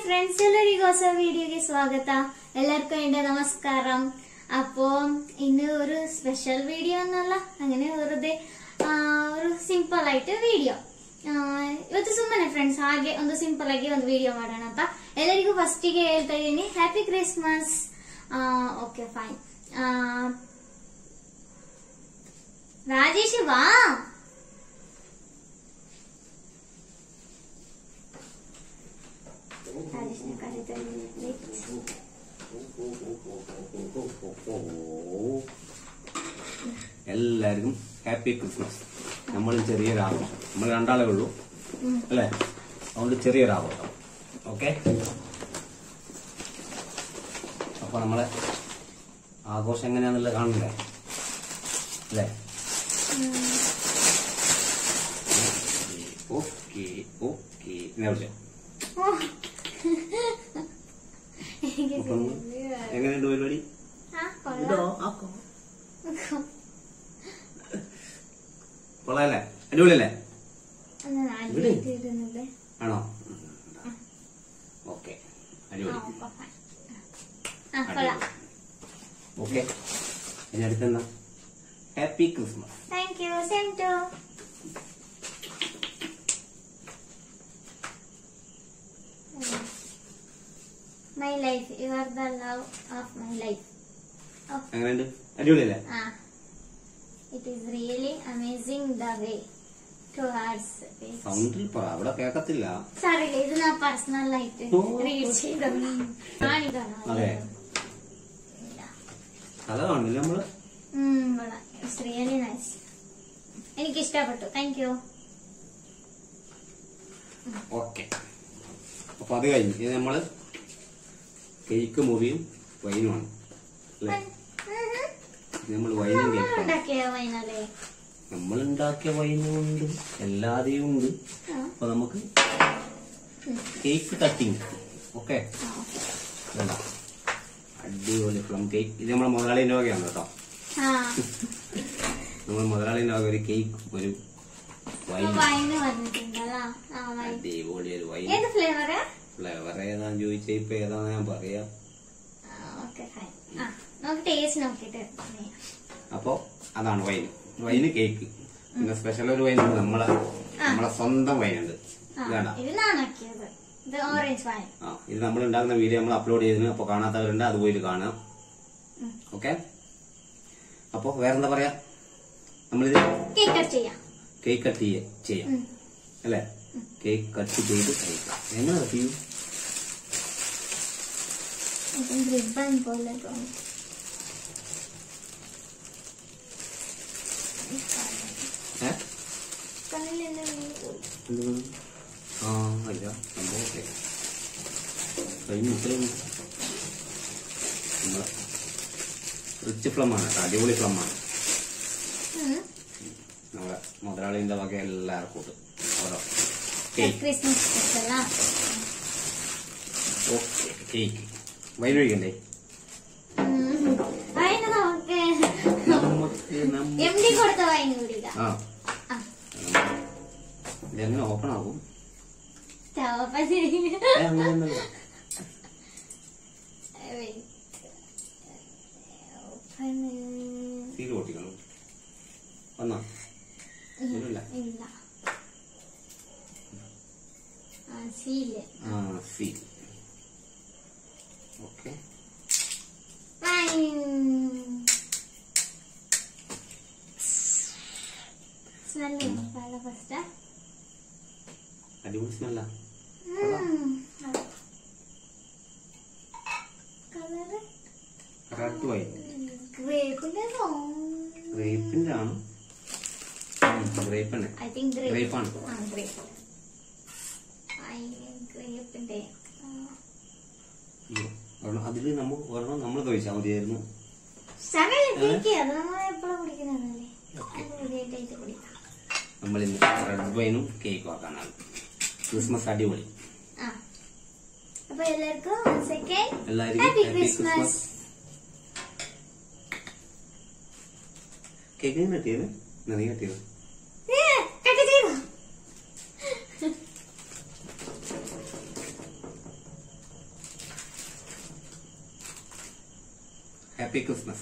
Friends ಎಲ್ಲರಿಗೂ ಹೊಸ ವಿಡಿಯೋಗೆ ಸ್ವಾಗತ ಎಲ್ಲರಿಗೂ എന്റെ നമസ്കാരം അപ്പോ ഇന്ന് ഒരു സ്പെഷ്യൽ വീഡിയോ ഒന്നല്ല അങ്ങനെ വെറുതെ ಆ, ഒരു ಸಿಂಪಲ್ ಆയിട്ട് ವಿಡಿಯೋ ಇವತ್ತು ಸುಮ್ಮನೆ ಫ್ರೆಂಡ್ಸ್ ಹಾಗೆ ಒಂದು ಸಿಂಪಲ್ ಆಗಿ ಒಂದು ವಿಡಿಯೋ ಮಾಡೋಣ ಅಂತ ಎಲ್ಲರಿಗೂ ಫಸ್ಟಿಗೆ ಹೇಳ್ತಾ ಇದ್ದೀನಿ happy Christmas okay fine Rajesh ವಾ ರಾಜೇಶ್ನ ಕರೀತಾ ಇದ್ದೀನಿ എല്ലാവർക്കും ഹാപ്പി ക്രിസ്മസ് നമ്മൾ ചെറിയൊരാഘോഷം നമ്മൾ രണ്ടാളേ ഉള്ളൂ അല്ലേ അതുകൊണ്ട് ചെറിയൊരാഘോഷം ഓക്കെ അപ്പൊ നമ്മളെ ആഘോഷം എങ്ങനെയാന്നുള്ളത് കാണണ്ടേ അല്ലേ ഓക്കെ ഓക്കെ എന്നെ വിളിച്ചോ എനിക്ക് അപ്പൊ നമ്മൾ എങ്ങനെയുണ്ട് പരിപാടി ആ, കൊള്ളാം. കൊള്ളാല്ലേ അടിപൊളിയല്ലേ ഒന്ന് ആദ്യമായിട്ട് ഇടുന്നത്. ആണോ ഓക്കെ ആ, അടിപൊളി ഓക്കെ, fine. ആ, കൊള്ളാം. ഓക്കെ ഇനി അടുത്തെന്താ happy Christmas Thank you. Same to. My life. You are the love of my life. Oh, എങ്ങനെയുണ്ട് അടിപൊളിയല്ലേ ah. It is really amazing the way towards it. സൗണ്ടിൽ പറ അവിടെ കേക്കത്തില്ല സാറില്ല ഇത് ഞാൻ പേഴ്സണൽ ആയിട്ട് ഓ. റീഡ് ചെയ്തത് കാണിക്കണം അതെ. കഥ കാണില്ല നമ്മള് ഇറ്റ്സ് റിയലി നൈസ് എനിക്ക് ഇഷ്ടപ്പെട്ടു താങ്ക് യു ഓക്കെ അപ്പൊ അത് കഴിഞ്ഞ് ഇത് നമ്മള് കേക്ക് മുറിയും വൈനുമാണ് അല്ലേ നമ്മൾ വൈനും കേക്കാണ് ഉണ്ടാക്കിയ വൈനല്ലേ നമ്മൾ ഉണ്ടാക്കിയ വൈനും ഉണ്ട് എല്ലാതെയും ഉണ്ട് അപ്പൊ നമുക്ക് കേക്ക് കട്ടിങ് ഓക്കെ വേണ്ട അടിപൊളി പ്ലം കേക്ക് ഇത് നമ്മളെ മുതലാളിന്റെ വകയാണ് കേട്ടോ ആ നമ്മൾ മുതലാളിന്റെ വക ഒരു കേക്ക് ഒരു വൈൻ വൈന് വന്നിട്ടുണ്ടല്ലോ ആ വൈൻ അടിപൊളി ഒരു വൈൻ ഏത് ഫ്ലേവറ് ഫ്ലേവർ ഏതാന്ന് ചോദിച്ചാ ഇപ്പൊ ഏതാന്ന് ഞാൻ പറയാം ഓക്കെ ഫൈൻ ആ നമുക്ക് ടേസ്റ്റ് നോക്കിട്ട് പറയാം. അപ്പൊ അതാണ് വൈൻ വൈന് കേക്ക് പിന്നെ സ്പെഷ്യൽ ഒരു വൈൻ ഉണ്ട് നമ്മളെ നമ്മളെ സ്വന്തം വൈൻ ഉണ്ട് ആ, ഇതാണ്ട ഇത് നാണാക്കിയത് ഇത് ഓറഞ്ച് വൈൻ ആ ഇത് നമ്മൾ ഉണ്ടാക്കുന്ന വീഡിയോ നമ്മൾ അപ്ലോഡ് ചെയ്തിരുന്നു അപ്പൊ കാണാത്തവരുണ്ട് അത് പോയിട്ട് കാണാം ഉം. ഓക്കെ അപ്പൊ വേറെന്താ പറയാ നമ്മളിത് കേക്ക് കട്ട് ചെയ്യാം കേക്ക് കട്ട് ചെയ്യ ചെയ്യാം ഉം. അല്ലേ കേക്ക് കട്ട് ചെയ്ത് കഴിക്കാം എങ്ങനെ കട്ട് ചെയ്യും ഇത് റിബൺ പോലെ തോന്നി ഏ കണ്ണിലെല്ലാം വീണ് പോയി. എന്ത്? ആ ഇല്ല സംഭവം ഓക്കെ കഴിഞ്ഞു ഇത്രയും നമ്മളെ റിച്ച് ഫ്ലമാണ് കേട്ടോ അടിപൊളി ഫ്ലമാണ് ഉം. നമ്മളെ മുതലാളിന്റെ വക എല്ലാവർക്കും ഉണ്ട് ഓരോ കേക്ക് ക്രിസ്മസ് സ്പെഷ്യലാ ഓക്കെ കേക്ക് വൈനൊഴിക്കണ്ടേ വൈൻ നമുക്ക് നമുക്ക് നമ്മ- എം ഡി കൊടുത്ത വൈൻ കുടിക്കാം ആ ആ. ഇതെങ്ങനെ ഓപ്പൺ ആകും ചവപ്പശരി ഏ, അങ്ങനെയൊന്നുമില്ല. സീല് പൊട്ടിക്കണം വന്നാ ഒന്നുമില്ല ഇല്ല ആ സീല് ആ സീൽ ഓക്കെ സ്മെല്ല് നല്ല ഫസ്റ്റ് അടിപൊളി സ്മെല്ല കളറ് റെഡ് വൈൻ ഗ്രേപ്പിന്റെ ഗ്രേപ്പിന്റെ ആണ് ഗ്രേപ്പ് തന്നെ ഐ തിങ്ക് ഗ്രേപ്പ് Grape ആണ്. ആ ഗ്രേപ്പ് ഗ്രേപ്പിന്റെ അതില് നമ്മൾ ഒരെണ്ണം നമ്മൾ കഴിച്ചാൽ മതിയായിരുന്നു സമയം കുടിക്കുക അത് നമ്മൾ എപ്പോഴും കുടിക്കുന്നതല്ലേ Okay. അത് പുതിയതായിട്ട് കുടിക്കാം നമ്മൾ ഇന്ന് റെഡ് വൈനും കേക്കും ആക്കാനാണ് ക്രിസ്മസ് അടിപൊളി ആ അപ്പൊ എല്ലാവർക്കും സെക്കൻഡ് എല്ലാവർക്കും happy happy Christmas Christmas. Cake കട്ടിയത് നീ കട്ടിയത് കട്ട് ചെയ്തോ ഹാപ്പി ക്രിസ്മസ്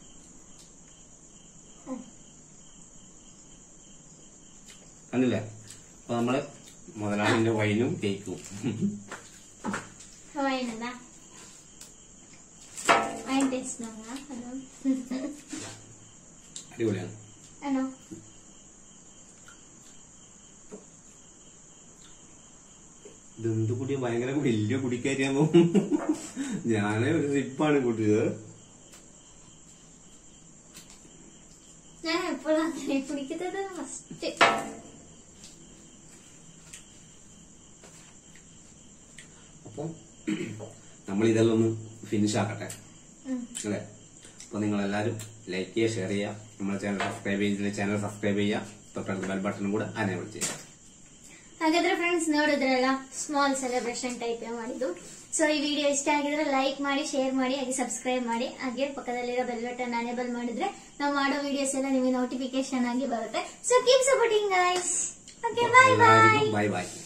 കണ്ടില്ലേ അപ്പൊ നമ്മള് മുതലാളിന്റെ വൈനും കേക്കും വൈനതാ വൈൻ ടേസ്റ്റ് നോക്കാം അതോ അടിപൊളിയാണ് ആണോ ഇതെന്ത് കുടി ഭയങ്കര വലിയ കുടിക്കാരിയാകുമ്പോ ഞാനേ ഒരു സിപ്പാണ് കൂട്ടിയത് ഞാൻ എപ്പോഴും അങ്ങനെ കുടിക്കുന്നത് ഫസ്റ്റ് അപ്പം നമ്മൾ ഇതെല്ലാം ഒന്ന് ഫിനിഷ് ആക്കട്ടെ അല്ലേ അപ്പൊ നിങ്ങൾ എല്ലാവരും ലൈക്ക് ചെയ്യുക ഷെയർ ചെയ്യുക നമ്മുടെ ചാനൽ സബ്സ്ക്രൈബ് ചെയ്തില്ല ചാനൽ സബ്സ്ക്ರೈಬ್ ചെയ്യുക തൊട്ടടുത്ത് ബെൽ ബട്ടൺ ಕೂಡ ಅನೇಬಲ್ ചെയ്യുക ಹಾಗಾದ್ರೆ ಫ್ರೆಂಡ್ಸ್ ನೋಡಿದ್ರಲ್ಲ ಸ್ಮಾಲ್ ಸೆಲೆಬ್ರೇಷನ್ ಟೈಪ್ ಮಾಡಿದ್ದು ಸೊ ಈ ವಿಡಿಯೋ ಇಷ್ಟ ಆಗಿದ್ರೆ ಲೈಕ್ ಮಾಡಿ ಶೇರ್ ಮಾಡಿ ಹಾಗೆ ಸಬ್ಸ್ಕ್ರೈಬ್ ಮಾಡಿ ಹಾಗೆ ಪಕ್ಕದಲ್ಲಿರೋ ಬೆಲ್ ಬಟನ್ ಅನೇಬಲ್ ಮಾಡಿದ್ರೆ ನಾವು ಮಾಡೋ ವಿಡಿಯೋಸ್ ಎಲ್ಲ ನಿಮಗೆ ನೋಟಿಫಿಕೇಶನ್ ಆಗಿ ಬರುತ್ತೆ so keep supporting guys okay bye bye bye by